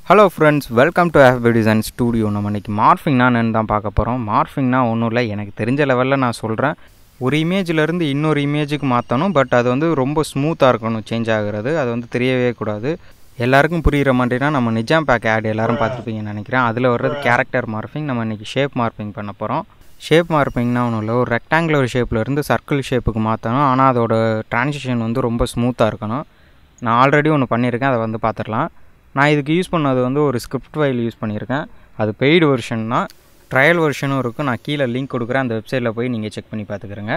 hello friends welcome to have design studio நம்ம இன்றைக்கி மார்ஃபிங்னா என்னன்னு தான் பார்க்க போகிறோம் மார்ஃபிங்னா ஒன்றும் இல்லை எனக்கு தெரிஞ்ச லெவலில் நான் சொல்கிறேன் ஒரு இமேஜிலேருந்து இன்னொரு இமேஜுக்கு மாற்றணும் பட் அது வந்து ரொம்ப ஸ்மூத்தாக இருக்கணும் சேஞ்ச் ஆகுறது அது வந்து தெரியவே கூடாது எல்லாருக்கும் புரிகிற மாதிரினா நம்ம நிஜாம் பேக் ஆட் எல்லாரும் பார்த்துருப்பீங்கன்னு நினைக்கிறேன் அதில் வர்றது கேரக்டர் மார்ஃபிங் நம்ம இன்றைக்கி ஷேப் மார்பிங் பண்ண போகிறோம் ஷேப் மார்பிங்னா ஒன்றும் இல்லை ஒரு ரெக்டாங்குலர் ஷேப்லேருந்து சர்க்கிள் ஷேப்புக்கு மாற்றணும் ஆனால் அதோட ட்ரான்சிஷன் வந்து ரொம்ப ஸ்மூத்தாக இருக்கணும் நான் ஆல்ரெடி ஒன்று பண்ணியிருக்கேன் அதை வந்து பார்த்துடலாம் நான் இதுக்கு யூஸ் பண்ணது வந்து ஒரு ஸ்கிரிப்ட் ஃபைல் யூஸ் பண்ணியிருக்கேன் அது பெய்டு வெர்ஷன் தான் ட்ரையல் வெர்ஷனும் இருக்கும் நான் கீழே லிங்க் கொடுக்குறேன் அந்த வெப்சைட்டில் போய் நீங்கள் செக் பண்ணி பார்த்துக்கிறேங்க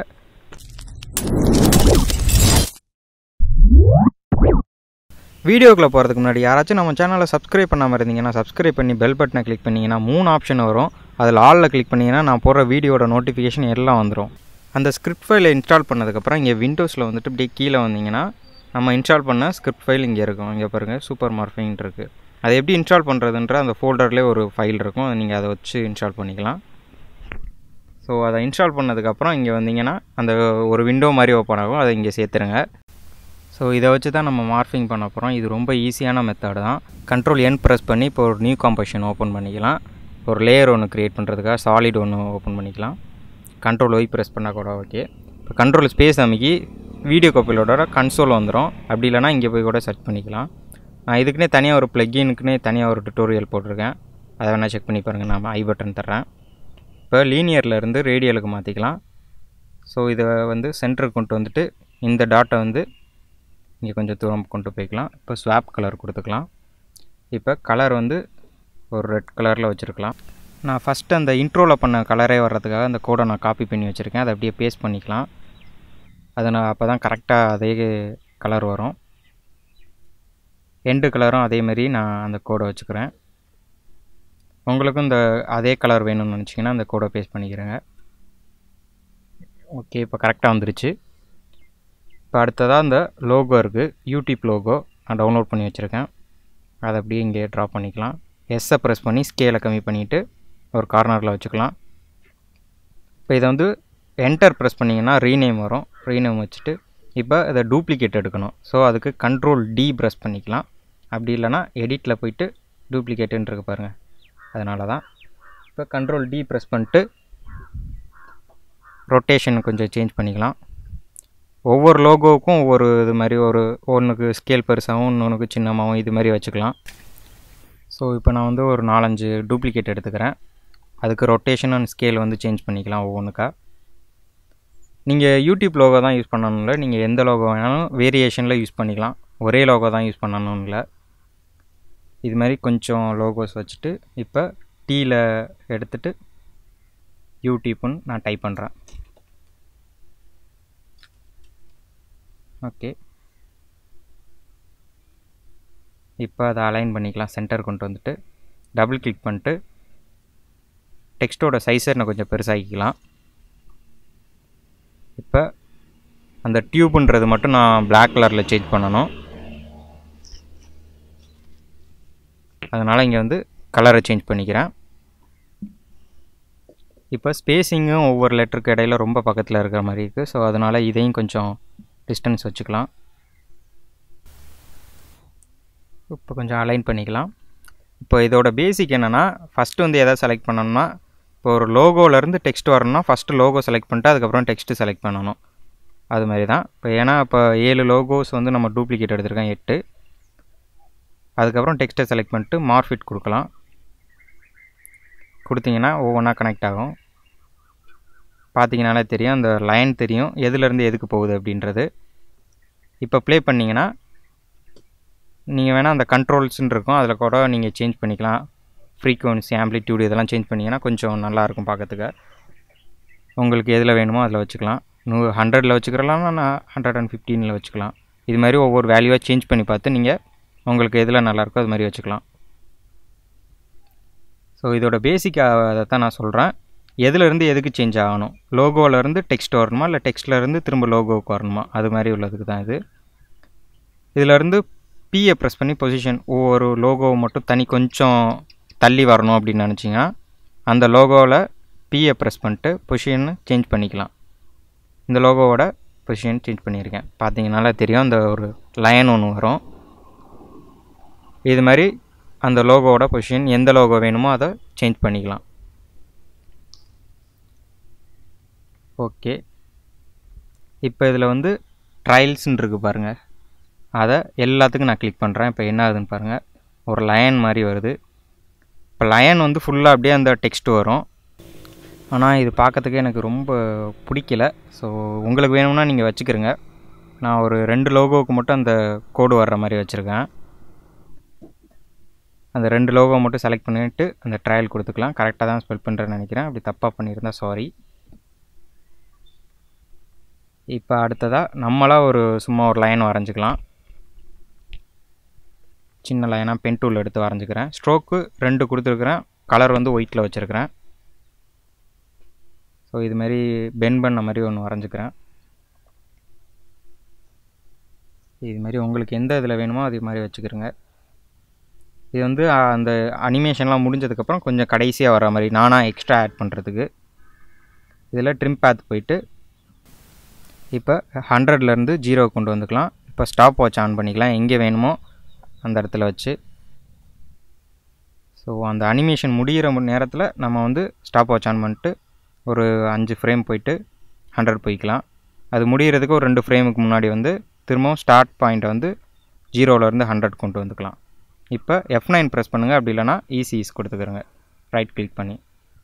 வீடியோக்குள்ளே போகிறதுக்கு முன்னாடி யாராச்சும் நம்ம சேனலை சப்ஸ்கிரைப் பண்ணாமல் இருந்தீங்கன்னா சப்ஸ்கிரைப் பண்ணி பெல் பட்டனை கிளிக் பண்ணிங்கன்னா மூணு ஆப்ஷன் வரும் அதில் ஆலில் கிளிக் பண்ணிங்கன்னா நான் போடுற வீடியோட நோட்டிஃபிகேஷன் எல்லாம் வந்துடும் அந்த ஸ்கிரிப்ட் ஃபைலை இன்ஸ்டால் பண்ணதுக்கப்புறம் இங்கே விண்டோஸில் வந்துட்டு இப்படி கீழே வந்தீங்கன்னா நம்ம இன்ஸ்டால் பண்ண ஸ்கிரிப்ட் ஃபைல் இங்கே இருக்கும் இங்கே பாருங்கள் சூப்பர் மார்ஃபிங் இருக்குது அதை எப்படி இன்ஸ்டால் பண்ணுறதுன்ற அந்த ஃபோல்டர்லேயே ஒரு ஃபைல் இருக்கும் நீங்கள் அதை வச்சு இன்ஸ்டால் பண்ணிக்கலாம் ஸோ அதை இன்ஸ்டால் பண்ணதுக்கப்புறம் இங்கே வந்தீங்கன்னா அந்த ஒரு விண்டோ மாதிரி ஓப்பன் ஆகும் அதை இங்கே சேர்த்துருங்க ஸோ இதை வச்சு தான் நம்ம மார்ஃபிங் பண்ண போகிறோம் இது ரொம்ப ஈஸியான மெத்தட் தான் கண்ட்ரோல் என் ப்ரெஸ் பண்ணி இப்போ ஒரு நியூ காம்பஷன் ஓப்பன் பண்ணிக்கலாம் ஒரு லேயர் ஒன்று க்ரியேட் பண்ணுறதுக்காக சாலிட் ஒன்று ஓப்பன் பண்ணிக்கலாம் கண்ட்ரோல் ஒய் ப்ரெஸ் பண்ணால் கூட ஓகே இப்போ கண்ட்ரோல் ஸ்பேஸ் அமைக்கி வீடியோ காப்பிலோட கன்சோல் வந்துடும் அப்படி இல்லைனா இங்கே போய் கூட சர்ச் பண்ணிக்கலாம் நான் இதுக்குன்னே தனியாக ஒரு ப்ளக்கினுக்குனே தனியாக ஒரு டுட்டோரியல் போட்டிருக்கேன் அதை வேணால் செக் பண்ணி பாருங்கள் நான் ஐ பட்டன் தர்றேன் இப்போ லீனியர்லேருந்து ரேடியலுக்கு மாற்றிக்கலாம் ஸோ இதை வந்து சென்டருக்கு கொண்டு வந்துட்டு இந்த டாட்டை வந்து இங்கே கொஞ்சம் தூரம் கொண்டு போய்க்கலாம் இப்போ ஸ்வாப் கலர் கொடுத்துக்கலாம் இப்போ கலர் வந்து ஒரு ரெட் கலரில் வச்சுருக்கலாம் நான் ஃபஸ்ட்டு அந்த இன்ட்ரோவில் பண்ண கலரே வர்றதுக்காக அந்த கோடை நான் காப்பி பண்ணி வச்சுருக்கேன் அதை அப்படியே பேஸ்ட் பண்ணிக்கலாம் அதை நான் அப்போ தான் கரெக்டாக அதே கலர் வரும் எண்டு கலரும் அதேமாரி நான் அந்த கோடை வச்சுக்கிறேன் உங்களுக்கும் இந்த அதே கலர் வேணும்னு நினச்சிங்கன்னா அந்த கோடை பேஸ்ட் பண்ணிக்கிறேங்க ஓகே இப்போ கரெக்டாக வந்துருச்சு இப்போ அடுத்ததாக இந்த லோகோ இருக்குது யூடியூப் லோகோ நான் டவுன்லோட் பண்ணி வச்சுருக்கேன் அதை அப்படியே இங்கே ட்ரா பண்ணிக்கலாம் எஸ்ஸை ப்ரெஸ் பண்ணி ஸ்கேலை கம்மி பண்ணிவிட்டு ஒரு கார்னரில் வச்சுக்கலாம் இப்போ இதை வந்து என்டர் ப்ரெஸ் பண்ணிங்கன்னா ரீநேம் வரும் ரீநேம் வச்சுட்டு இப்போ இதை டூப்ளிகேட் எடுக்கணும் ஸோ அதுக்கு கண்ட்ரோல் டி ப்ரெஸ் பண்ணிக்கலாம் அப்படி இல்லைனா எடிட்டில் போயிட்டு டூப்ளிகேட்டுன்னு இருக்கு பாருங்கள் அதனால தான் இப்போ கண்ட்ரோல் டி ப்ரெஸ் பண்ணிட்டு ரொட்டேஷன் கொஞ்சம் சேஞ்ச் பண்ணிக்கலாம் ஒவ்வொரு லோகோவுக்கும் ஒவ்வொரு இது மாதிரி ஒரு ஒன்றுக்கு ஸ்கேல் பெருசாகவும் இன்னொன்றுக்கு சின்னமாகவும் இது மாதிரி வச்சுக்கலாம் ஸோ இப்போ நான் வந்து ஒரு நாலஞ்சு டூப்ளிகேட் எடுத்துக்கிறேன் அதுக்கு ரொட்டேஷன் அண்ட் ஸ்கேல் வந்து சேஞ்ச் பண்ணிக்கலாம் ஒவ்வொன்றுக்கா நீங்கள் யூடியூப் லோகோ தான் யூஸ் பண்ணணும்ல நீங்கள் எந்த லோகோ வேணாலும் வேரியேஷனில் யூஸ் பண்ணிக்கலாம் ஒரே லோகோ தான் யூஸ் பண்ணணும் இல்லை இது மாதிரி கொஞ்சம் லோகோஸ் வச்சுட்டு இப்போ டீயில் எடுத்துகிட்டு யூடியூப்னு நான் டைப் பண்ணுறேன் ஓகே இப்போ அதை அலைன் பண்ணிக்கலாம் சென்டர் கொண்டு வந்துட்டு டபுள் கிளிக் பண்ணிட்டு டெக்ஸ்ட்டோட சைஸை நான் கொஞ்சம் பெருசாகிக்கலாம் இப்போ அந்த டியூப்ன்றது மட்டும் நான் பிளாக் கலரில் சேஞ்ச் பண்ணணும் அதனால் இங்கே வந்து கலரை சேஞ்ச் பண்ணிக்கிறேன் இப்போ ஸ்பேஸிங்கும் ஒவ்வொரு லெட்டருக்கு இடையில ரொம்ப பக்கத்தில் இருக்கிற மாதிரி இருக்குது ஸோ அதனால் இதையும் கொஞ்சம் டிஸ்டன்ஸ் வச்சுக்கலாம் இப்போ கொஞ்சம் அலைன் பண்ணிக்கலாம் இப்போ இதோட பேசிக் என்னென்னா ஃபஸ்ட்டு வந்து எதை செலக்ட் பண்ணணும்னா இப்போ ஒரு லோகோலேருந்து டெக்ஸ்ட் வரணும்னா ஃபஸ்ட்டு லோகோ செலக்ட் பண்ணிட்டு அதுக்கப்புறம் டெக்ஸ்ட்டு செலக்ட் பண்ணணும் அது மாதிரி தான் இப்போ ஏன்னா இப்போ ஏழு லோகோஸ் வந்து நம்ம டூப்ளிகேட் எடுத்திருக்கோம் எட்டு அதுக்கப்புறம் டெக்ஸ்ட்டை செலக்ட் பண்ணிட்டு மார்ஃபிட் கொடுக்கலாம் கொடுத்தீங்கன்னா ஒவ்வொன்றா கனெக்ட் ஆகும் பார்த்தீங்கனாலே தெரியும் அந்த லைன் தெரியும் எதுலேருந்து எதுக்கு போகுது அப்படின்றது இப்போ ப்ளே பண்ணிங்கன்னா நீங்கள் வேணால் அந்த கண்ட்ரோல்ஸ்ன்னு இருக்கும் அதில் கூட நீங்கள் சேஞ்ச் பண்ணிக்கலாம் ஃப்ரீக்குவன்சி ஆம்ப்ளிடியூடு இதெல்லாம் சேஞ்ச் பண்ணிங்கன்னா கொஞ்சம் நல்லாயிருக்கும் பார்க்கறதுக்கு உங்களுக்கு எதில் வேணுமோ அதில் வச்சுக்கலாம் நூ ஹண்ட்ரடில் வச்சுக்கிறலாம் நான் ஹண்ட்ரட் அண்ட் ஃபிஃப்டீனில் வச்சுக்கலாம் இது மாதிரி ஒவ்வொரு வேல்யூவாக சேஞ்ச் பண்ணி பார்த்து நீங்கள் உங்களுக்கு எதில் நல்லாயிருக்கோ அது மாதிரி வச்சுக்கலாம் ஸோ இதோட பேசிக் அதை தான் நான் சொல்கிறேன் எதுலேருந்து எதுக்கு சேஞ்ச் ஆகணும் லோகோவிலேருந்து டெக்ஸ்ட் வரணுமா இல்லை டெக்ஸ்ட்லேருந்து திரும்ப லோகோவுக்கு வரணுமா அது மாதிரி உள்ளதுக்கு தான் இது இதிலேருந்து பிஏ ப்ரெஸ் பண்ணி பொசிஷன் ஒவ்வொரு லோகோவை மட்டும் தனி கொஞ்சம் தள்ளி வரணும் அப்படின்னு நினச்சிங்கன்னா அந்த லோகோவில் பிஏ ப்ரெஸ் பண்ணிட்டு பொசிஷன் சேஞ்ச் பண்ணிக்கலாம் இந்த லோகோவோட பொசிஷன் சேஞ்ச் பண்ணியிருக்கேன் பார்த்தீங்கனால தெரியும் அந்த ஒரு லைன் ஒன்று வரும் இது மாதிரி அந்த லோகோவோட பொசிஷன் எந்த லோகோ வேணுமோ அதை சேஞ்ச் பண்ணிக்கலாம் ஓகே இப்போ இதில் வந்து ட்ரையல்ஸ்ன்னு இருக்குது பாருங்கள் அதை எல்லாத்துக்கும் நான் கிளிக் பண்ணுறேன் இப்போ என்ன ஆகுதுன்னு பாருங்கள் ஒரு லயன் மாதிரி வருது இப்போ லயன் வந்து ஃபுல்லாக அப்படியே அந்த டெக்ஸ்ட் வரும் ஆனால் இது பார்க்கறதுக்கு எனக்கு ரொம்ப பிடிக்கல ஸோ உங்களுக்கு வேணும்னா நீங்கள் வச்சுக்கிறங்க நான் ஒரு ரெண்டு லோகோவுக்கு மட்டும் அந்த கோடு வர்ற மாதிரி வச்சுருக்கேன் அந்த ரெண்டு லோகோ மட்டும் செலக்ட் பண்ணிவிட்டு அந்த ட்ரையல் கொடுத்துக்கலாம் கரெக்டாக தான் ஸ்பெல் பண்ணுறேன்னு நினைக்கிறேன் அப்படி தப்பாக பண்ணியிருந்தா சாரி இப்போ அடுத்ததாக நம்மளாக ஒரு சும்மா ஒரு லைன் வரைஞ்சிக்கலாம் சின்ன லைனாக பென் டூல் எடுத்து வரைஞ்சிக்கிறேன் ஸ்ட்ரோக்கு ரெண்டு கொடுத்துருக்குறேன் கலர் வந்து ஒயிட்டில் வச்சுருக்கிறேன் ஸோ இதுமாரி பென் பண்ண மாதிரி ஒன்று வரைஞ்சிக்கிறேன் இதுமாரி உங்களுக்கு எந்த இதில் வேணுமோ அதே மாதிரி வச்சுக்கிறேங்க இது வந்து அந்த அனிமேஷன்லாம் முடிஞ்சதுக்கப்புறம் கொஞ்சம் கடைசியாக வர மாதிரி நானாக எக்ஸ்ட்ரா ஆட் பண்ணுறதுக்கு இதில் ட்ரிம் பேத் போயிட்டு இப்போ ஹண்ட்ரட்லேருந்து ஜீரோ கொண்டு வந்துக்கலாம் இப்போ ஸ்டாப் வாட்ச் ஆன் பண்ணிக்கலாம் எங்கே வேணுமோ அந்த இடத்துல வச்சு ஸோ அந்த அனிமேஷன் முடிகிற நேரத்தில் நம்ம வந்து ஸ்டாப் வாட்ச் ஆன் பண்ணிட்டு ஒரு அஞ்சு ஃப்ரேம் போயிட்டு ஹண்ட்ரட் போய்க்கலாம் அது முடிகிறதுக்கு ஒரு ரெண்டு ஃப்ரேமுக்கு முன்னாடி வந்து திரும்பவும் ஸ்டார்ட் பாயிண்ட்டை வந்து ஜீரோவிலேருந்து ஹண்ட்ரட் கொண்டு வந்துக்கலாம் இப்போ எஃப் நைன் ப்ரெஸ் பண்ணுங்கள் அப்படி இல்லைனா ஈஸிஸ் கொடுத்துக்கிறோங்க ரைட் கிளிக் பண்ணி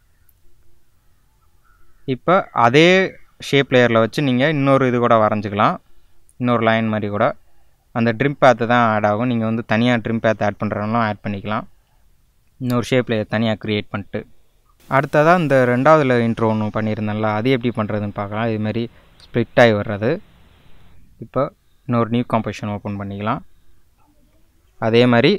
இப்போ அதே ஷேப் லேயரில் வச்சு நீங்கள் இன்னொரு இது கூட வரைஞ்சிக்கலாம் இன்னொரு லைன் மாதிரி கூட அந்த ட்ரிம் பேத்து தான் ஆட் ஆகும் நீங்கள் வந்து தனியாக ட்ரிம் பேத் ஆட் பண்ணுறவங்களும் ஆட் பண்ணிக்கலாம் இன்னொரு ஷேப் லேயர் தனியாக க்ரியேட் பண்ணிட்டு அடுத்ததாக இந்த ரெண்டாவதுல இன்ட்ரோ ஒன்று பண்ணியிருந்தேன்ல அது எப்படி பண்ணுறதுன்னு பார்க்கலாம் இதுமாரி ஸ்ப்ளிட் ஆகி வர்றது இப்போ இன்னொரு நியூ காம்போசிஷன் ஓப்பன் பண்ணிக்கலாம் அதே மாதிரி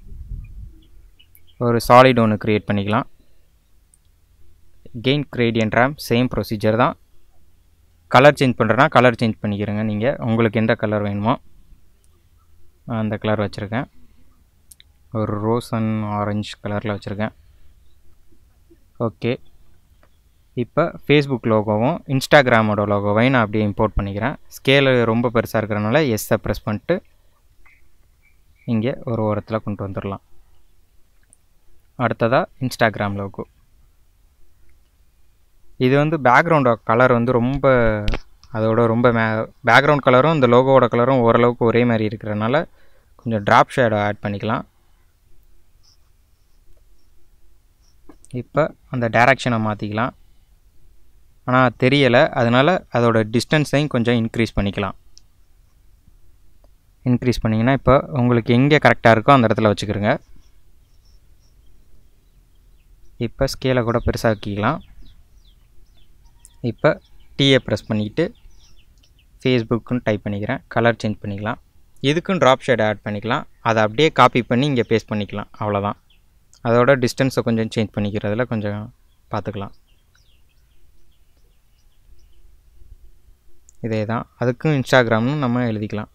ஒரு சாலிட் ஒன்று க்ரியேட் பண்ணிக்கலாம் gain gradient ramp same procedure தான் கலர் சேஞ்ச் பண்ணுறேன்னா கலர் சேஞ்ச் பண்ணிக்கிறேங்க நீங்கள் உங்களுக்கு எந்த கலர் வேணுமோ அந்த கலர் வச்சுருக்கேன் ஒரு ரோஸ் அண்ட் ஆரஞ்சு கலரில் வச்சுருக்கேன் ஓகே இப்போ ஃபேஸ்புக் லோகோவும் இன்ஸ்டாகிராமோட லோகோவையும் நான் அப்படியே இம்போர்ட் பண்ணிக்கிறேன் ஸ்கேலு ரொம்ப பெருசாக இருக்கிறனால எஸ்ஸை ப்ரெஸ் பண்ணிட்டு இங்கே ஒரு ஓரத்தில் கொண்டு வந்துடலாம் அடுத்ததாக இன்ஸ்டாகிராம் லோகோ இது வந்து பேக்ரவுண்டோட கலர் வந்து ரொம்ப அதோட ரொம்ப மே பேக்ரவுண்ட் கலரும் இந்த லோகோவோட கலரும் ஓரளவுக்கு ஒரே மாதிரி இருக்கிறனால கொஞ்சம் ட்ராப் ஷேடோ ஆட் பண்ணிக்கலாம் இப்போ அந்த டேரக்ஷனை மாற்றிக்கலாம் ஆனால் தெரியலை அதனால் அதோட டிஸ்டன்ஸையும் கொஞ்சம் இன்க்ரீஸ் பண்ணிக்கலாம் இன்க்ரீஸ் பண்ணிங்கன்னா இப்போ உங்களுக்கு எங்கே கரெக்டாக இருக்கோ அந்த இடத்துல வச்சுக்கிறோங்க இப்போ ஸ்கேலை கூட பெருசாக்கிக்கலாம் இப்போ டீயை ப்ரெஸ் பண்ணிக்கிட்டு ஃபேஸ்புக்குன்னு டைப் பண்ணிக்கிறேன் கலர் சேஞ்ச் பண்ணிக்கலாம் இதுக்கும் ட்ராப் ஷேட் ஆட் பண்ணிக்கலாம் அதை அப்படியே காப்பி பண்ணி இங்கே பேஸ்ட் பண்ணிக்கலாம் அவ்வளோதான் அதோட டிஸ்டன்ஸை கொஞ்சம் சேஞ்ச் பண்ணிக்கிறதுல கொஞ்சம் பார்த்துக்கலாம் இதே தான் அதுக்கும் இன்ஸ்டாகிராம்னு நம்ம எழுதிக்கலாம்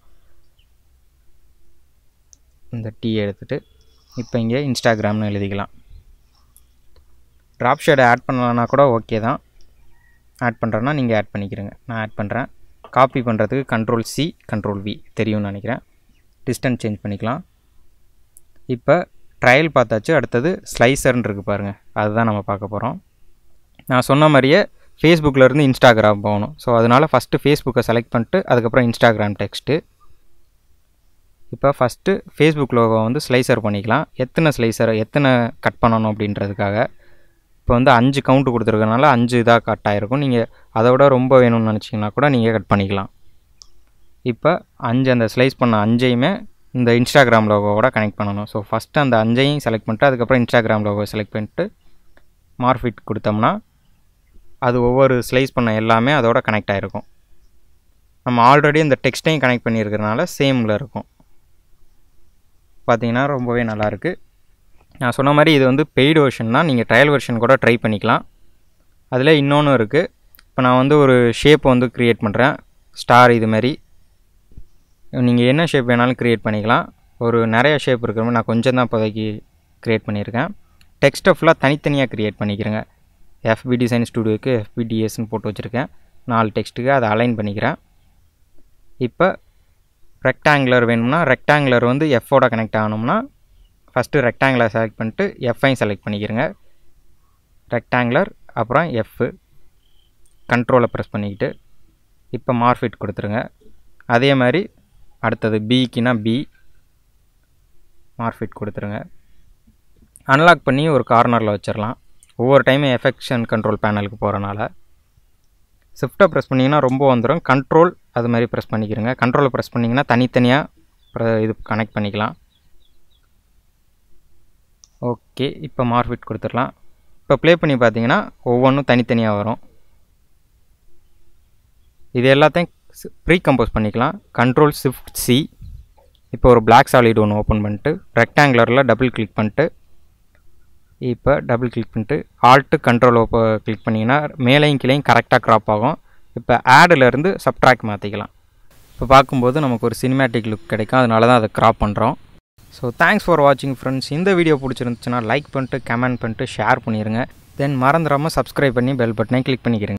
இந்த டீ எடுத்துகிட்டு இப்போ இங்கே இன்ஸ்டாகிராம்னு எழுதிக்கலாம் ட்ராப் ஷேடை ஆட் பண்ணலன்னா கூட ஓகே தான் ஆட் பண்ணுறேன்னா நீங்கள் ஆட் பண்ணிக்கிறங்க நான் ஆட் பண்ணுறேன் காப்பி பண்ணுறதுக்கு கண்ட்ரோல் சி கண்ட்ரோல் வி தெரியும்னு நினைக்கிறேன் டிஸ்டன்ஸ் சேஞ்ச் பண்ணிக்கலாம் இப்போ ட்ரையல் பார்த்தாச்சு அடுத்தது ஸ்லைசர்னு இருக்குது பாருங்கள் அதுதான் நம்ம பார்க்க போகிறோம் நான் சொன்ன மாதிரியே ஃபேஸ்புக்கிலேருந்து இன்ஸ்டாகிராம் போகணும் ஸோ அதனால் ஃபஸ்ட்டு ஃபேஸ்புக்கை செலக்ட் பண்ணிட்டு அதுக்கப்புறம் இன்ஸ்டாகிராம் டெக்ஸ்ட்டு இப்போ ஃபஸ்ட்டு ஃபேஸ்புக் லோகோ வந்து ஸ்லைசர் பண்ணிக்கலாம் எத்தனை ஸ்லைசர் எத்தனை கட் பண்ணணும் அப்படின்றதுக்காக இப்போ வந்து அஞ்சு கவுண்ட்டு கொடுத்துருக்கனால அஞ்சு இதாக கட் ஆகிருக்கும் நீங்கள் அதை விட ரொம்ப வேணும்னு நினச்சிங்கன்னா கூட நீங்கள் கட் பண்ணிக்கலாம் இப்போ அஞ்சு அந்த ஸ்லைஸ் பண்ண அஞ்சையுமே இந்த இன்ஸ்டாகிராம் லோகோவோட கனெக்ட் பண்ணணும் ஸோ ஃபஸ்ட்டு அந்த அஞ்சையும் செலக்ட் பண்ணிட்டு அதுக்கப்புறம் இன்ஸ்டாகிராம் லோகோ செலக்ட் பண்ணிட்டு மார்ஃபிட் கொடுத்தோம்னா அது ஒவ்வொரு ஸ்லைஸ் பண்ண எல்லாமே அதோட கனெக்ட் ஆகிருக்கும் நம்ம ஆல்ரெடி இந்த டெக்ஸ்ட்டையும் கனெக்ட் பண்ணியிருக்கிறனால சேமில் இருக்கும் பார்த்தீங்கன்னா ரொம்பவே நல்லாயிருக்கு நான் சொன்ன மாதிரி இது வந்து பெய்டு வெர்ஷன் தான் நீங்கள் ட்ரையல் வெர்ஷன் கூட ட்ரை பண்ணிக்கலாம் அதில் இன்னொன்று இருக்குது இப்போ நான் வந்து ஒரு ஷேப் வந்து க்ரியேட் பண்ணுறேன் ஸ்டார் இது மாதிரி நீங்கள் என்ன ஷேப் வேணாலும் க்ரியேட் பண்ணிக்கலாம் ஒரு நிறைய ஷேப் இருக்கிற மாதிரி நான் கொஞ்சம் தான் இப்போதைக்கு க்ரியேட் பண்ணியிருக்கேன் டெக்ஸ்ட்டை ஃபுல்லாக தனித்தனியாக க்ரியேட் பண்ணிக்கிறேங்க எஃபி டிசைன் ஸ்டூடியோக்கு எஃபிடிஎஸ்ன்னு போட்டு வச்சுருக்கேன் நாலு டெக்ஸ்ட்டுக்கு அதை அலைன் பண்ணிக்கிறேன் இப்போ ரெக்டாங்குலர் வேணும்னா ரெக்டாங்குலர் வந்து எஃபோட கனெக்ட் ஆகணும்னா ஃபஸ்ட்டு ரெக்டாங்குலர் செலக்ட் பண்ணிட்டு எஃப்ஐ செலக்ட் பண்ணிக்கிறங்க ரெக்டாங்குலர் அப்புறம் எஃப்பு கண்ட்ரோலை ப்ரெஸ் பண்ணிக்கிட்டு இப்போ மார்ஃபிட் கொடுத்துருங்க அதே மாதிரி அடுத்தது பிக்குனா பி மார்ஃபிட் கொடுத்துருங்க அன்லாக் பண்ணி ஒரு கார்னரில் வச்சிடலாம் ஒவ்வொரு டைமும் எஃபெக்ஷன் கண்ட்ரோல் பேனலுக்கு போகிறனால ஷிஃப்ட்டை ப்ரெஸ் பண்ணிங்கன்னா ரொம்ப வந்துடும் கண்ட்ரோல் அது மாதிரி ப்ரெஸ் பண்ணிக்கிறங்க கண்ட்ரோலை ப்ரெஸ் பண்ணிங்கன்னா தனித்தனியாக இது கனெக்ட் பண்ணிக்கலாம் ஓகே இப்போ மார்ஃபிட் கொடுத்துடலாம் இப்போ ப்ளே பண்ணி பார்த்தீங்கன்னா ஒவ்வொன்றும் தனித்தனியாக வரும் இது எல்லாத்தையும் ப்ரீ கம்போஸ் பண்ணிக்கலாம் கண்ட்ரோல் ஷிஃப்ட் சி இப்போ ஒரு பிளாக் சாலிட் ஒன்று ஓப்பன் பண்ணிட்டு ரெக்டாங்குலரில் டபுள் கிளிக் பண்ணிட்டு இப்போ டபுள் கிளிக் பண்ணிட்டு ஆல்ட்டு கண்ட்ரோல் ஓப்ப கிளிக் பண்ணிங்கன்னா மேலேயும் கீழேயும் கரெக்டாக க்ராப் ஆகும் இப்போ ஆடிலேருந்து சப்ட்ராக் மாற்றிக்கலாம் இப்போ பார்க்கும்போது நமக்கு ஒரு சினிமேட்டிக் லுக் கிடைக்கும் அதனால தான் அதை க்ராப் பண்ணுறோம் ஸோ தேங்க்ஸ் ஃபார் வாட்சிங் ஃப்ரெண்ட்ஸ் இந்த வீடியோ பிடிச்சிருந்துச்சுன்னா லைக் பண்ணிட்டு கமெண்ட் பண்ணிட்டு ஷேர் பண்ணிடுங்க தென் மறந்துடாமல் சப்ஸ்கிரைப் பண்ணி பெல் பட்டனை கிளிக் பண்ணிக்கிறேங்க